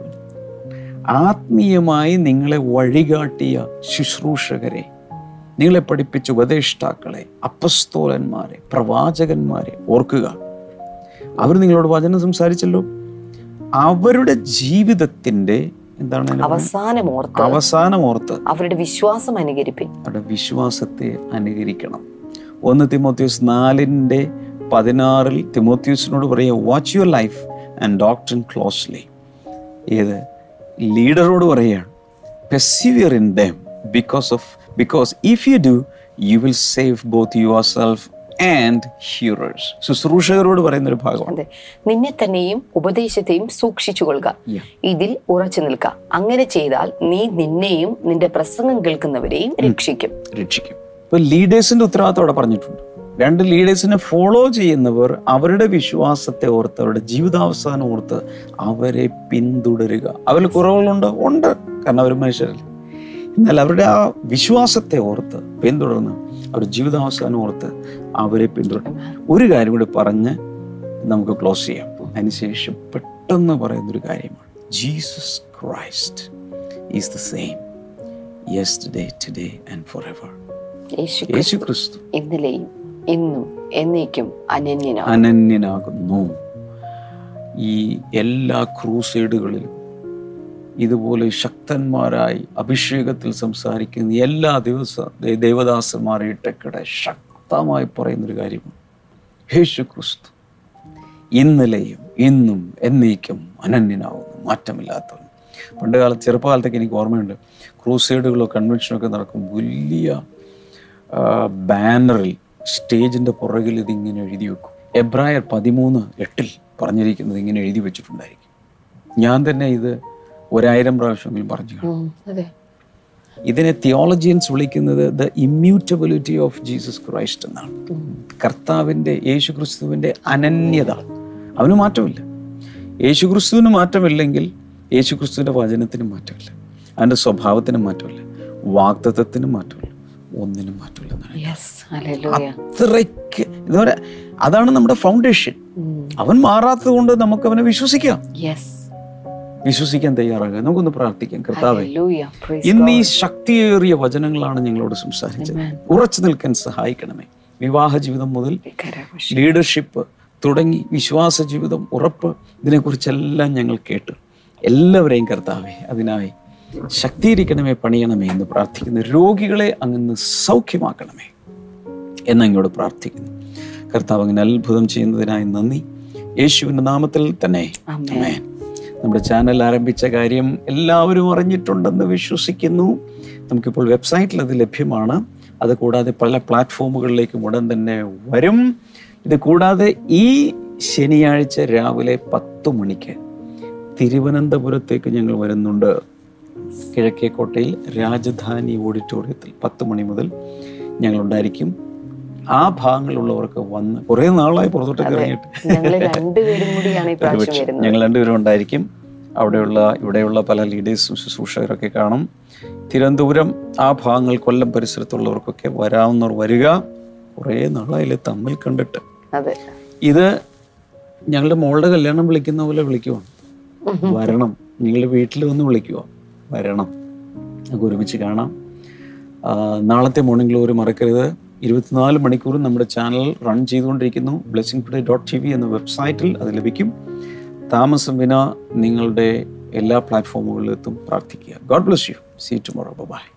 ആത്മീയമായി നിങ്ങളെ വഴികാട്ടിയ ശുശ്രൂഷകരെ നിങ്ങളെ പഠിപ്പിച്ച ഉപദേഷ്ടാക്കളെ അപ്പസ്തോലന്മാരെ പ്രവാചകന്മാരെ ഓർക്കുക അവർ നിങ്ങളോട് വചനം സംസാരിച്ചല്ലോ അവരുടെ ജീവിതത്തിന്റെ എന്താണ് അതിന് പറയുന്നത്? അവസാനം ഓർത്ത് അവസാനം ഓർത്ത് അവരുടെ വിശ്വാസം അനുകരിപ്പിൻ അവരുടെ വിശ്വാസത്തെ അനുകരിക്കണം ഒന്ന് തിമോത്യൂസ് നാലിൻ്റെ പതിനാറിൽ തിമോത്യൂസിനോട് പറയുക watch your life and doctrine closely ഏത് ലീഡറോട് പറയുകയാണ് persevere in them because of because if you do you will save both your self and hearers ശുശ്രൂഷകരോട് പറയുന്ന ഒരു ഭാഗമാണ് അതെ നിന്നെ തന്നെയും ഉപദേശത്തെയും സൂക്ഷിച്ചു കൊള്ളുക Yeah. ഇതിൽ ഉറച്ചു നിൽക്കുക അങ്ങനെ ചെയ്താൽ നീ നിന്നെയും നിന്റെ പ്രസംഗം കേൾക്കുന്നവരെയും രക്ഷിക്കും രക്ഷിക്കും ഇപ്പൊ ലീഡേഴ്സിന്റെ ഉത്തരവാദിത്തം അവിടെ പറഞ്ഞിട്ടുണ്ട് രണ്ട് ലീഡേഴ്സിനെ ഫോളോ ചെയ്യുന്നവർ അവരുടെ വിശ്വാസത്തെ ഓർത്ത് അവരുടെ ജീവിതാവസാനം ഓർത്ത് അവരെ പിന്തുടരുക അവരിൽ കുറവുകളുണ്ടോ ഉണ്ട് കാരണം അവർ മനുഷ്യരല്ല എന്നാൽ അവരുടെ ആ വിശ്വാസത്തെ ഓർത്ത് പിന്തുടർന്ന് അവരുടെ ജീവിതാവസാനം ഓർത്ത് അവരെ പിന്തുടരും ഒരു കാര്യം കൂടി പറഞ്ഞ് നമുക്ക് ക്ലോസ് ചെയ്യാം അതിനുശേഷം പെട്ടെന്ന് പറയുന്ന ഒരു കാര്യമാണ് Jesus Christ is the same yesterday today and forever യേശു യേശു ക്രിസ്തു ഇന്നലെയും ഇന്നും എന്നേക്കും അനന്യനാണ് അനന്യനാകുന്നു ഈ എല്ലാ ക്രൂസൈഡുകളിലും ഇതുപോലെ ശക്തന്മാരായി അഭിഷേകത്തിൽ സംസാരിക്കുന്ന എല്ലാ ദിവസ ദേ- ദേവദാസന്മാരെ ഇട്ടക്കിടെ ശക്തമായി പറയുന്നൊരു കാര്യമാണ് യേശു ക്രിസ്തു ഇന്നലെയും ഇന്നും എന്നേക്കും അനന്യനാകുന്നു മാറ്റമില്ലാത്തവൻ പണ്ട് കാലത്ത് ചെറുപ്പകാലത്തൊക്കെ എനിക്ക് ഓർമ്മയുണ്ട് ക്രൂസൈഡുകളോ കൺവെൻഷനോ ഒക്കെ നടക്കും വലിയ ആ, ബാനറിൽ സ്റ്റേജിന്റെ പുറകിൽ ഇതിങ്ങനെ എഴുതി വെക്കും എബ്രായർ പതിമൂന്ന് എട്ടിൽ പറഞ്ഞിരിക്കുന്നത് ഇങ്ങനെ എഴുതി വെച്ചിട്ടുണ്ടായിരിക്കും ഞാൻ തന്നെ ഇത് ഒരായിരം പ്രാവശ്യമെങ്കിലും പറഞ്ഞു കാണും. ഉം, അതെ ഇതിനെ തിയോളജിയൻസ് വിളിക്കുന്നത് the immutability of Jesus Christ എന്നാണ് കർത്താവിൻ്റെ യേശു ക്രിസ്തുവിൻ്റെ അനന്യത അവന് മാറ്റമില്ല യേശു ക്രിസ്തുവിന് മാറ്റമില്ലെങ്കിൽ യേശു ക്രിസ്തുവിൻ്റെ വചനത്തിന് മാറ്റമില്ല അവൻ്റെ സ്വഭാവത്തിന് മാറ്റമില്ല വാഗ്ദത്വത്തിന് മാറ്റമില്ല ഒന്നിനും മാറ്റമില്ല എന്നാണ് യെസ് ഹല്ലേലൂയ അത്രയ്ക്ക് എന്താ പറയാ അതാണ് നമ്മുടെ ഫൗണ്ടേഷൻ അവൻ മാറാത്തത് കൊണ്ട് നമുക്ക് അവനെ വിശ്വസിക്കാം യെസ് വിശ്വസിക്കാൻ തയ്യാറാകുക നമുക്കൊന്ന് പ്രാർത്ഥിക്കാം കർത്താവെ ഹല്ലേലൂയ പ്രൈസ് ഇന്ന് ഈ ശക്തിയേറിയ വചനങ്ങളാണ് ഞങ്ങളോട് സംസാരിച്ചത് Amen. ഉറച്ചു നിൽക്കാൻ സഹായിക്കണമേ വിവാഹ ജീവിതം മുതൽ കരഘോഷ ലീഡർഷിപ്പ് തുടങ്ങി വിശ്വാസ ജീവിതം ഉറപ്പ് ഇതിനെക്കുറിച്ചെല്ലാം ഞങ്ങൾ കേട്ടു എല്ലാവരെയും കർത്താവെ അതിനായി ശക്തീകരിക്കണമേ പണിയണമേ എന്ന് പ്രാർത്ഥിക്കുന്നു രോഗികളെ അങ്ങ് സൗഖ്യമാക്കണമേ എന്നങ്ങോട് പ്രാർത്ഥിക്കുന്നു കർത്താവ് അങ്ങനെ അത്ഭുതം ചെയ്യുന്നതിനായി നന്ദി യേശുവിൻ്റെ നാമത്തിൽ തന്നെ ആമേൻ. ആമേൻ. നമ്മുടെ ചാനൽ ആരംഭിച്ച കാര്യം എല്ലാവരും അറിഞ്ഞിട്ടുണ്ടെന്ന് വിശ്വസിക്കുന്നു നമുക്കിപ്പോൾ വെബ്സൈറ്റിൽ അത് ലഭ്യമാണ് അത് കൂടാതെ പല പ്ലാറ്റ്ഫോമുകളിലേക്കും ഉടൻ തന്നെ വരും ഇത് കൂടാതെ ഈ ശനിയാഴ്ച രാവിലെ പത്ത് മണിക്ക് തിരുവനന്തപുരത്തേക്ക് ഞങ്ങൾ വരുന്നുണ്ട് കിഴക്കേക്കോട്ടയിൽ രാജധാനി ഓഡിറ്റോറിയത്തിൽ പത്ത് മണി മുതൽ ഞങ്ങളുണ്ടായിരിക്കും ആ ഭാഗങ്ങളിലുള്ളവർക്ക് വന്ന് കുറേ നാളായി പുറത്തോട്ടൊക്കെ ഇറങ്ങിയിട്ട് ഞങ്ങള് രണ്ടുപേരും കൂടിയാണ് ഈ പ്രാവശ്യം ഒരുപക്ഷെ വരുന്നത് ഞങ്ങൾ രണ്ടുപേരും ഉണ്ടായിരിക്കും അവിടെയുള്ള ഇവിടെയുള്ള പല ലീഡേഴ്സും ശുശ്രൂഷകരൊക്കെ കാണും തിരുവനന്തപുരം ആ ഭാഗങ്ങൾ കൊല്ലം പരിസരത്തുള്ളവർക്കൊക്കെ വരാവുന്നവർ വരിക കുറേ നാളായില്ലേ തമ്മിൽ കണ്ടിട്ട് അതെ ഇത് ഞങ്ങളുടെ മോളുടെ കല്യാണം വിളിക്കുന്ന പോലെ വിളിക്കുവാണ് വരണം നിങ്ങളുടെ വീട്ടിൽ വന്ന് വിളിക്കുക വരണം നമുക്ക് ഒരുമിച്ച് കാണാം ആ, നാളത്തെ മോർണിംഗ് ഗ്ലോറി മറക്കരുത് ഇരുപത്തിനാല് മണിക്കൂറും നമ്മുടെ ചാനൽ റൺ ചെയ്തുകൊണ്ടിരിക്കുന്നു blessing today dot T V എന്ന വെബ്സൈറ്റിൽ അത് ലഭിക്കും താമസം വിന നിങ്ങളുടെ എല്ലാ പ്ലാറ്റ്ഫോമുകളിലെത്തും പ്രാർത്ഥിക്കുക God bless you see tomorrow by